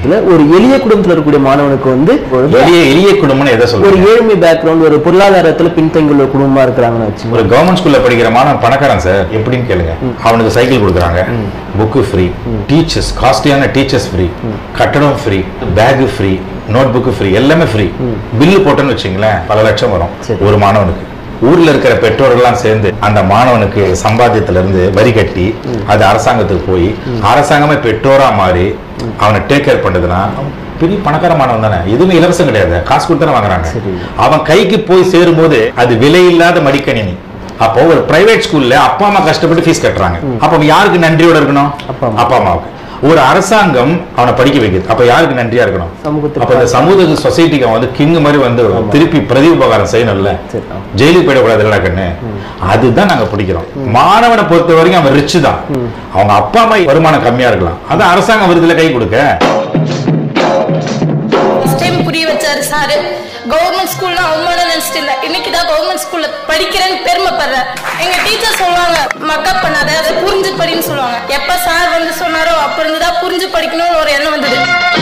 இல்ல ஒரு எளிய குடும்பத்துல இருக்கக்கூடிய மாணவனுக்கு வந்து ஒரு எளிய எளிய குடும்பம்னு எதை ஒரு சொல்றீங்க ஏழ்மை பேக்ரவுண்ட் ஒரு பொருளாதாரத்துல பின்தங்கி உள்ள குடும்பமா இருக்கிறாங்கன்னு வச்சுக்கோங்க ஒரு கவர்மெண்ட் ஸ்கூல்ல படிக்கிற மாணவன் பணக்காரன் சார் எப்படின்னு கேளுங்க அவனுக்கு சைக்கிள் கொடுக்குறாங்க புக்கு ஃப்ரீ டீச்சர்ஸ் காஸ்ட்லியான டீச்சர்ஸ் ஃப்ரீ கட்டடம் free bag free notebook free எல்லாமே ஃப்ரீ பில்லு போட்டோன்னு வச்சுங்களேன் பல லட்சம் வரும் சரி. ஒரு மாணவனுக்கு ஊர்ல இருக்கிற பெற்றோர்கள்லாம் சேர்ந்து அந்த மாணவனுக்கு சம்பாத்தியத்துல இருந்து வரி கட்டி அது அரசாங்கத்துக்கு போய் அரசாங்கமே பெற்றோரா மாறி அவனை டேக் கேர் பண்ணுதுன்னா அவன் பெரிய பணக்கார மாணவன் தானே எதுவுமே இலவசம் கிடையாது காசு கொடுத்து தானே வாங்குறாங்க சரி. அவன் கைக்கு போய் சேரும்போது அது விலையில்லாத மடிக்கணினி அப்போ ஒரு பிரைவேட் ஸ்கூல்ல அப்பா அம்மா கஷ்டப்பட்டு ஃபீஸ் கட்டுறாங்க அப்ப அவன் யாருக்கு நன்றியோட இருக்கணும் அப்பா அம்மா. அப்பா அம்மாவுக்கு ஒரு அரசாங்கம் அவனை படிக்க வைக்குது அப்ப யாருக்கு நன்றியா இருக்கணும் சமூகத்துக்கு அப்ப இந்த சமூக சொசைட்டிக்கு அவன் வந்து கிங் மாதிரி வந்து திருப்பி பிரதி உபகாரம் செய்யணும்ல சரி ஆ. ஜெயிலுக்கு போயிடக்கூடாது இல்லடா கண்ணு அதுதான் நாங்க பிடிக்கிறோம் மாணவனை பொறுத்த வரைக்கும் அவன் ரிச் தான் அவங்க அப்பா அம்மா வருமானம் கம்மியா இருக்கலாம் அதான் அரசாங்கம் விருதுல கை கொடுக்க ஃபர்ஸ்ட் டைம் புரிய வச்சாரு சாரு கவர்மெண்ட் ஸ்கூல்னா அவமான நினைச்சிட்டு இருந்தேன் இன்னைக்கு தான் கவர்மெண்ட் ஸ்கூல்ல படிக்கிறேன்னு பெருமைப்படுறேன் எங்க டீச்சர் சொல்லுவாங்க மக்கப் பண்ணாத அதை புரிஞ்சு படின்னு சொல்லுவாங்க எப்ப சார் வந்து சொன்னாரோ அப்ப இருந்து தான் புரிஞ்சு படிக்கணும்னு ஒரு எண்ணம் வந்தது